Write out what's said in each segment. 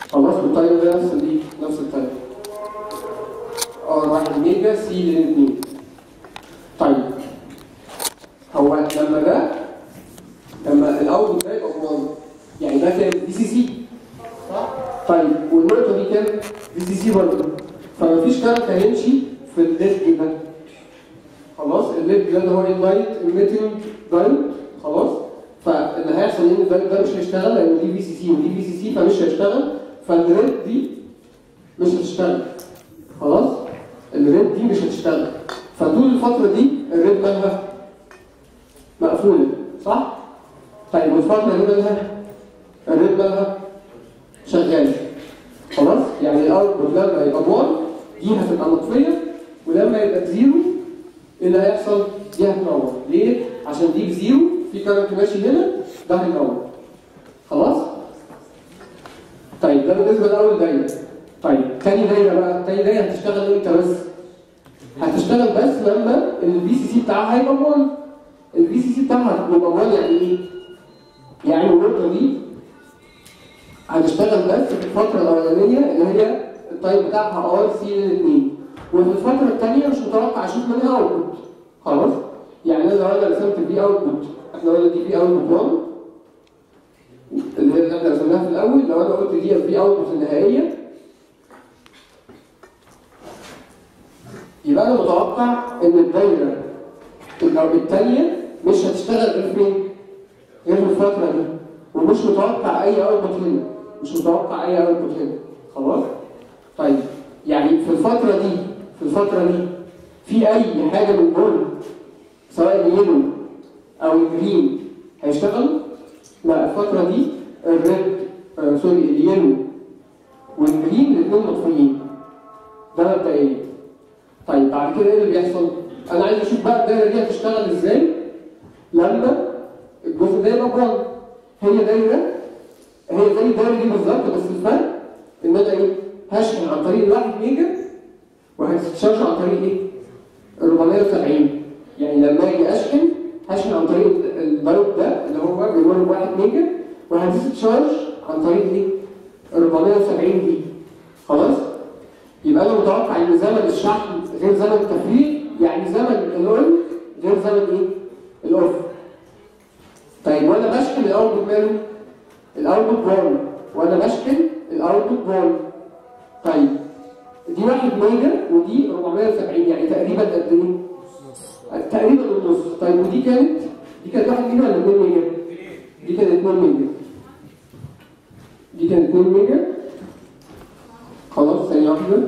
خلاص والتايم ده نفس الايه نفس التايم ار 1 ميجا سي لين 2 طيب هو لما ده لما الاوتبوت ده يبقى 1 يعني ده كام دي سي سي صح طيب والنقطه دي كام دي سي سي برضه فمفيش كارت هيمشي في الليد ده خلاص الليد ده اللي هو اللايت ايميتنج دايود خلاص فاللي هيحصل ان الدايود ده مش هيشتغل لان دي في سي سي ودي في سي سي فمش هيشتغل فالريد دي مش هتشتغل خلاص الريد دي مش هتشتغل فطول الفتره دي الريد مالها مقفوله صح طيب والفتره دي مالها الريد مالها شغاله خلاص يعني الاوتبوت لما يبقى 1 دي هتبقى مطفيه ولما يبقى زيرو ايه اللي هيحصل؟ دي هتنور ليه؟ عشان دي بزيرو في كارنت ماشي هنا ده هينور خلاص؟ طيب ده بالنسبه لاول دايره طيب تاني دايره بقى تاني دايره هتشتغل امتى بس؟ هتشتغل بس لما البي سي سي بتاعها هيبقى 1 البي سي سي بتاعها هيبقى 1 يعني ايه؟ يعني النقطه دي هتشتغل بس في الفتره الاولانيه اللي هي التايم بتاعها ار سي 2 وفي الفتره الثانيه مش متوقع اشوف منها اوتبوت خلاص؟ يعني انا لو انا رسمت في اوتبوت احنا قلنا دي في اوتبوت 1 اللي هي اللي احنا رسمناها في الاول لو انا قلت دي في اوتبوت النهائيه يبقى انا متوقع ان الدايره الثانيه مش هتشتغل غير فين؟ غير في الفتره دي ومش متوقع اي اوتبوت هنا مش متوقع اي اوتبوت هنا خلاص؟ طيب يعني في الفتره دي في الفتره دي في اي حاجه من دول سواء اليلو او الجرين هيشتغل؟ لا الفتره دي الريد آه سوري اليلو والجرين الاثنين مطفيين ده مبدئيا طيب بعد كده ايه اللي بيحصل؟ انا عايز اشوف بقى الدايره دي هتشتغل ازاي لما الجزء ده يبقى بران هي دايره هي زي الدايره دي بالظبط بس الفرق ان انا ايه؟ هشحن عن طريق الواحد ميجا وهتتشارج عن طريق ايه؟ 470 يعني لما اجي اشحن هشحن عن طريق الدايود ده اللي هو بيمر بواحد ميجا وهتتشارج عن طريق ايه؟ 470 دي خلاص؟ يبقى انا متوقع ان زمن الشحن غير زمن التفريغ يعني زمن الاون غير زمن ايه؟ الاوف. طيب وانا بشحن الاوتبوت ماله؟ الاوتبوت 1 وانا بشحن الاوتبوت 1 طيب دي 1 ميجا ودي 470 يعني تقريبا قد ايه؟ تقريبا النص طيب ودي كانت دي كانت 1 ميجا ولا 2 ميجا؟ دي كانت 2 ميجا دي كانت 2 ميجا خلاص ثانية واحدة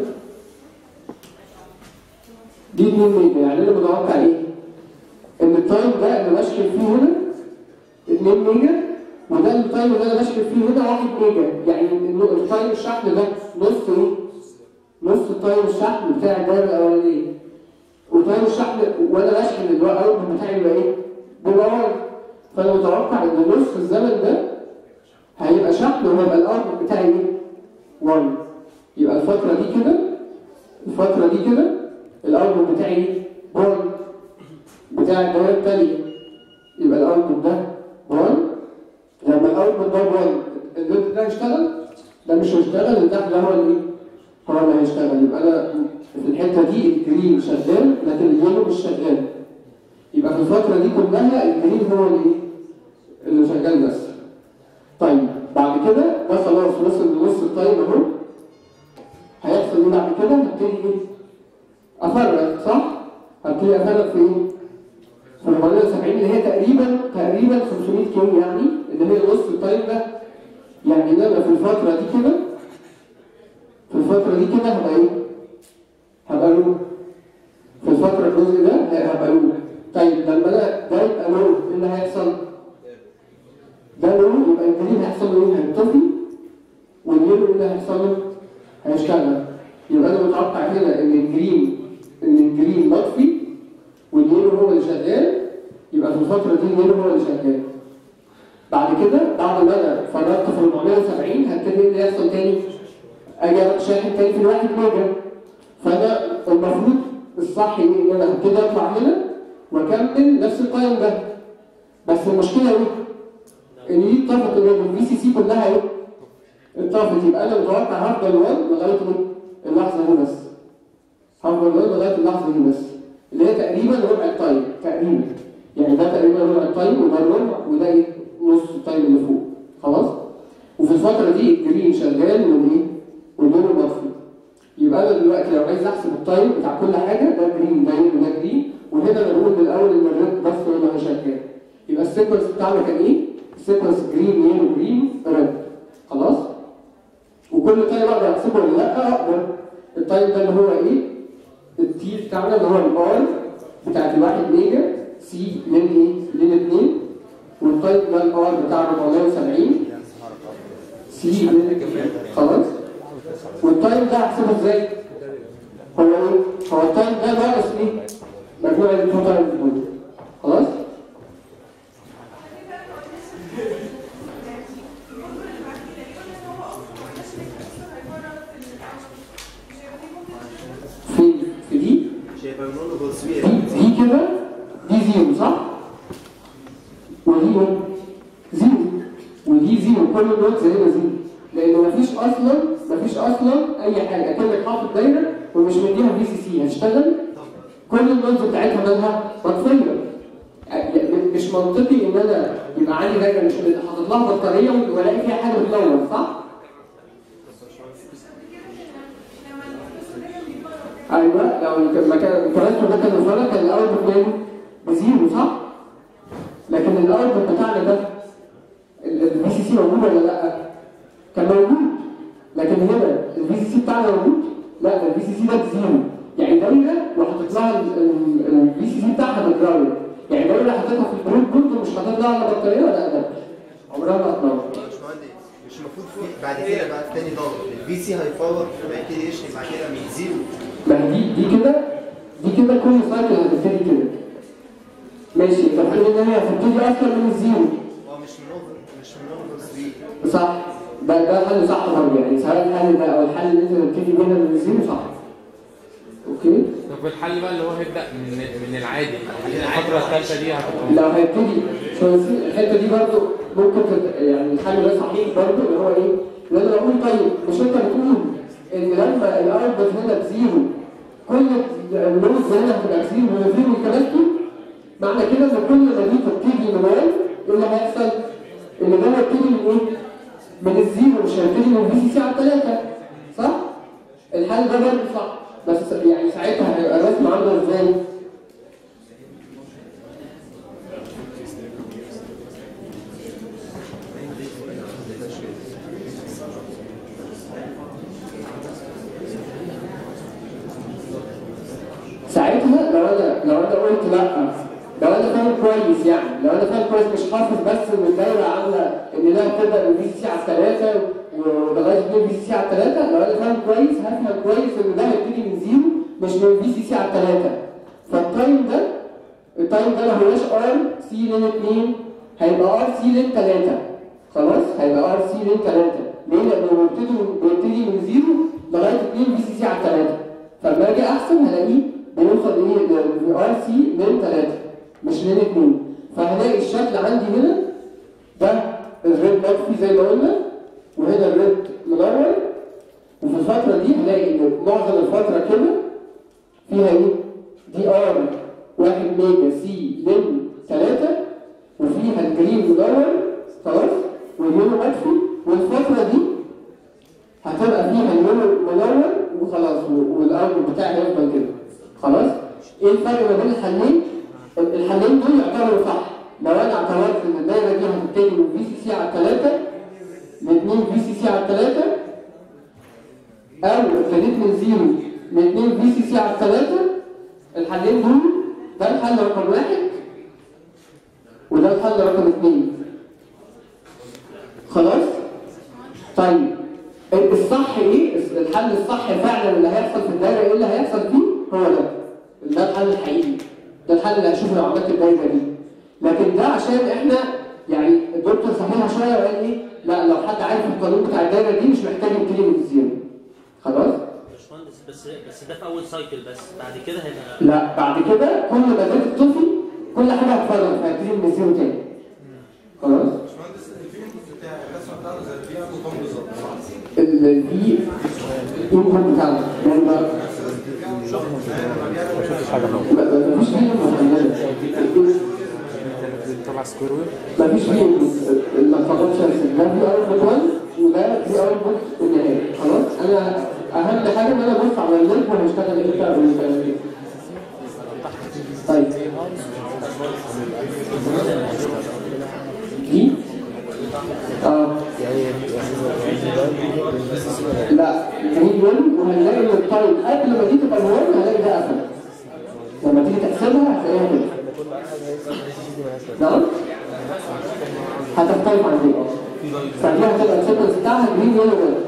دي 2 ميجا يعني انا متوقع ايه؟ ان التايم ده اللي بشحن فيه هنا 2 ميجا وده التايم اللي انا بشحن فيه هنا 1 ميجا يعني التايم الشحن ده نص ايه؟ نص التايم الشحن بتاع الدايره الاولانيه وتايم الشحن وانا بشحن الاوتبوت بتاعي يبقى ايه؟ بيبقى 1 فانا متوقع ان نص الزمن ده هيبقى شحن وهيبقى الاوتبوت بتاعي ايه؟ 1 يبقى الفترة دي كده الفترة دي كده الاوتبوت بتاعي 1 بتاع الدايره الثانيه يبقى الاوتبوت ده 1 لما الاوتبوت ده 1 اللود ده هيشتغل ده مش هيشتغل اللي تحت ده هو اللي ايه؟ هو اللي هيشتغل يبقى انا في الحته دي الجرين شغال لكن اليلو مش شغال يبقى في الفتره دي كلها الجرين هو اللي اللي شغال بس طيب بعد كده ده خلاص وصل لنص التايم اهو هيحصل ايه بعد كده؟ هبتدي ايه؟ افرق صح؟ هبتدي افرق في ايه؟ في 470 اللي هي تقريبا تقريبا 500 كيلو يعني اللي هي نص التايم ده يعني انا في الفتره دي كده في الفتره دي كده هبقى ايه؟ هبقى له في الفتره الجزء ده هبقى له طيب لما انا ده يبقى له ايه اللي هيحصل؟ ده له يبقى الجديد هيحصل له ايه؟ هينطفي واليلو ايه اللي هيحصل له؟ هيشتغل يبقى انا متوقع هنا ان الجرين ان الجرين مطفي واليلو هو اللي شغال يبقى في الفتره دي اليلو هو اللي شغال بعد كده بعد ما انا فرغت في 470 هبتدي اللي يحصل تاني اجي شاحن تاني في الواحد ميجا فانا المفروض الصح ان انا هبتدي اطلع هنا واكمل نفس القيم ده بس المشكله ايه؟ ان دي اتفق ان الفي سي سي كلها ايه؟ اتطفت يبقى انا متوقع هفضل 1 لغايه ايه؟ اللحظه دي بس هفضل 1 لغايه اللحظه دي بس اللي هي تقريبا ربع التايم تقريبا يعني ده تقريبا ربع التايم وده الربع وده ايه؟ نص التايم اللي فوق خلاص؟ وفي الفتره دي الجرين شغال والايه؟ واللون مطفي يبقى انا دلوقتي لو عايز احسب التايم بتاع كل حاجه ده جرين ده يلو ده جرين وهنا انا بقول من الاول ان الريد بس هو اللي شغال يبقى السيكونس بتاعنا كان ايه؟ السيكونس جرين يلو جرين ريد خلاص؟ وكل تايم اقدر احسبه ولا لا؟ اقدر التايم ده اللي هو ايه؟ التي بتاعنا اللي هو الار بتاعت الواحد ميجا سي من ايه؟ من 2 والتايم ده الار بتاع 470 سي من خلاص؟ والتايم ده هحسبه ازاي؟ هو ايه؟ هو التايم ده ناقص ايه؟ مجموع التو تايم دول خلاص؟ في في دي شايفها من تصوير دي دي كده دي زيرو صح؟ ودي ايه؟ زيرو ودي زيرو كل دول زي ما زيرو لان مفيش اصلا مفيش اصلا اي حاجه كانك حاطط دايره ومش مديها في سي سي هتشتغل كل النودز بتاعتها مالها مطفيه يعني مش منطقي ان انا يبقى عندي دايره مش حاطط لها بطاريه والاقي فيها حاجه بتنور صح؟ ايوه لو المكان الكراسي ده كان الفرق كان الاول بكام؟ بزيرو صح؟ لكن الاوتبوت بتاعنا ده البي سي سي موجود ولا لا؟ كان موجود لكن هنا البي سي سي بتاعنا موجود؟ لا ده البي سي سي ده بزيرو يعني دايره وحاطط لها البي سي سي بتاعها بالجراوند يعني دايره حاططها في البرود كنت مش حاطط لها على بطاريه ولا ده عمرها ما هتنور باشمهندس مش المفروض في بعد كده بقى تاني ضغط الفي سي هيفور ويبتدي يشحن بعد كده من زيرو ما هي دي دي كده دي كده كل سايكل هتبتدي كده ماشي طب خلينا ان هي هتبتدي اصلا من الزيرو هو مش من اوفر مش من اوفر 3 صح ده ده حل صح برضه يعني سواء الحل ده او الحل اللي انت تبتدي منها من الزيرو صح اوكي طب الحل بقى اللي هو هيبدا من من العادي الفتره الثالثه دي هتبقى لو هيبتدي شو الحته دي برضه ممكن تت... يعني الحل ده صحيح برضه اللي هو ايه؟ ان انا بقول طيب مش انت بتقول ان لما الاوتبوت هنا بزيرو كل اللوز هنا هتبقى بزيرو وزيرو الكباستور معنى كده ان كل ما دي تبتدي من 1 ايه اللي هيحصل؟ ان ده هيبتدي من ايه؟ من الزيرو مش هيبتدي من في سي سي على الثلاثه صح؟ الحل ده برضه صح بس يعني ساعتها هيبقى الرسم عامله ازاي؟ ساعتها لو انا لو انا قلت لا لو انا فاهم كويس يعني لو انا فاهم كويس مش حافظ بس ان الدايره عامله ان ده بتبدا من في سي على الثلاثه ولغايه 2 في سي على الثلاثه لو انا فاهم كويس هفهم كويس ان ده هيبتدي من زيرو مش من في سي على الثلاثه فالتايم ده التايم ده ما هوش ار سي لين 2 هيبقى ار سي لين 3 خلاص هيبقى ار سي لين 3 ليه؟ لانه بيبتدي بيبتدي من زيرو لغايه 2 في سي سي على الثلاثه فلما اجي احسب هلاقيه بيوصل ايه ل ار سي من 3 مش من 2 فهلاقي الشكل عندي هنا ده الريد مطفي زي ما قلنا وهنا الريد منور وفي الفتره دي هلاقي ان معظم الفتره كده فيها ايه؟ دي ار 1 ميجا سي من 3 وفيها الجرين منور خلاص واليونو مطفي والفتره دي هتبقى فيها اليونو منور وخلاص والاوتبوت بتاعي هيفضل كده خلاص ايه الفرق ما بين الحلين الحلين دول يعتبروا صح لو انا اعتبرت ان الدايره دي هتبتدي من في سي سي على 3 ل 2 في سي سي على 3 او ابتديت من زيرو ل 2 في سي سي على 3 الحلين دول ده الحل رقم واحد وده الحل رقم اثنين خلاص طيب الصح ايه الحل الصح فعلا اللي هيحصل في الدايره ايه اللي هيحصل فيه هو ده ده الحل الحقيقي ده الحل اللي هشوفه لو عملت الدايره دي لكن ده عشان احنا يعني الدكتور صحيحها شويه وقال ايه لا لو حد عارف القانون بتاع الدايره دي مش محتاج يبتدي من الزيرو خلاص باشمهندس بس بس ده في اول سايكل بس بعد كده هيبقى لا بعد كده كل ما زادت الطفل كل حاجه هتفرق فهتبتدي من الزيرو تاني خلاص باشمهندس في الفي يمكن بتاعنا يعني ما ما- مفيش فيه محددة طلع سكوير ويف مفيش فيه ما تفضلش ده في اوتبوت 1 وده في اوتبوت النهائي خلاص انا اهم حاجه ان انا ابص على اللينك وهيشتغل امتى والكلام ده طيب دي اه لا هي 1 وهنلاقي ان التايم قبل ما دي تبقى 1 هنلاقي ده قفل لما تيجي تحسبها هتلاقيها كده نعم هتختلف عن دي فدي هتبقى السيكونس بتاعها جرين ولا ولا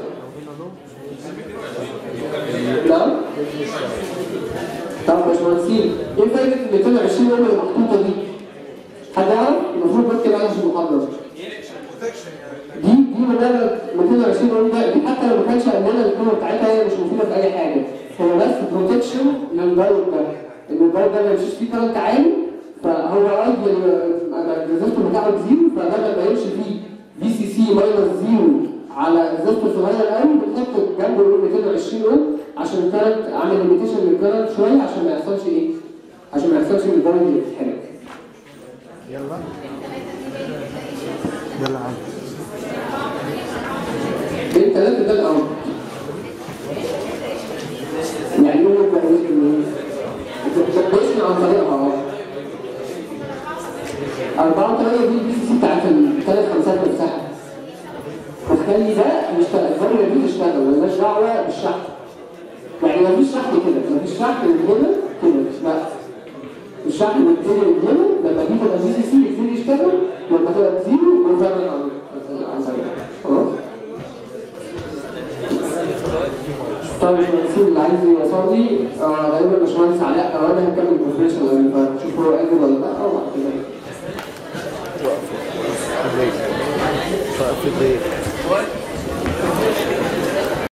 نعم طب يا باشمهندسين ايه فايده ال 220 يوم اللي محطوطه دي؟ حد يعرف؟ المفروض بكتب عليها في المحاضره دي دي مجرد 220 يوم ده دي حتى لو ما كانش عندنا القيمه بتاعتها هي مش مفيده في اي حاجه هو بس بروتكشن للفايروس ده ان الفايروس ده ما يمشيش فيه كرنت عالي فهو ايديال الريزستور بتاعه بزيرو فده ما يمشي فيه في سي سي ماينس زيرو على ريزستور صغير قوي بنحط جنبه 220 اوم عشان الكرنت عامل ليميتيشن للكرنت شويه عشان ما يحصلش ايه؟ عشان ما يحصلش ان الفايروس يتحرق يلا يلا عم بين ثلاثة ده الأمر يعني يوم ما يجي منين؟ بتبصني عن طريقها اه أربعة وثمانية دي البي سي سي بتاعت الثلاث خمسات نفسها فخلي ده يشتغل الفورمولا دي تشتغل مالناش دعوة بالشحن يعني مفيش شحن كده مفيش شحن من هنا كده لا الشحن بيبتدي من هنا لما دي تبقى بي سي سي يبتدي يشتغل لما تبقى بزيرو يفرق عن عن طريقها خلاص طيب المهندسين اللي عايز يصلي آه، غالبا باشمهندس علاء او انا هكمل البروفيشن قبل فنشوف هو قادر ولا لا وبعد كده وقف البريك